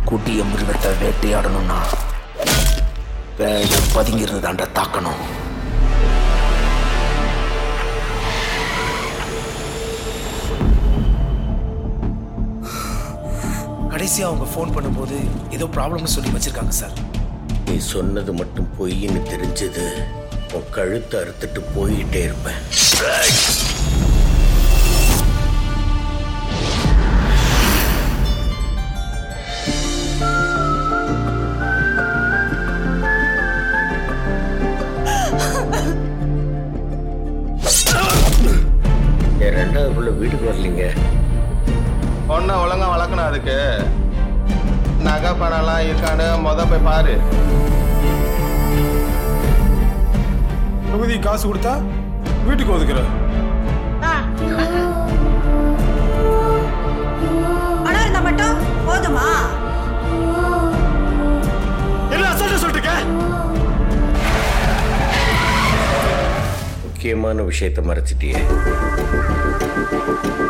குட்டிய மிருகத்தை வேட்டையாடணும்னா வேக பதுங்கிருந்து தாண்ட தாக்கணும் கடைசியா அவங்க ஃபோன் பண்ணும்போது ஏதோ ப்ராப்ளம்னு சொல்லி வச்சிருக்காங்க சார் நீ சொன்னது மட்டும் பொய்ன்னு தெரிஞ்சது உன் கழுத்தை அறுத்துட்டு போயிட்டே இருப்பேன் என் ரெண்டாவது புள்ள வீட்டுக்கு வரலீங்க பொண்ணை ஒழுங்கா வளர்க்கணும் அதுக்கு நகை பணம்லாம் இருக்கான்னு மொத போய் பாரு தொகுதி காசு கொடுத்தா வீட்டுக்கு ஒதுக்குற பணம் இருந்தா மட்டும் போதுமா என்ன அசால்ட்டா சொல்லிட்டு முக்கியமான விஷயத்தை மறைச்சிட்டியே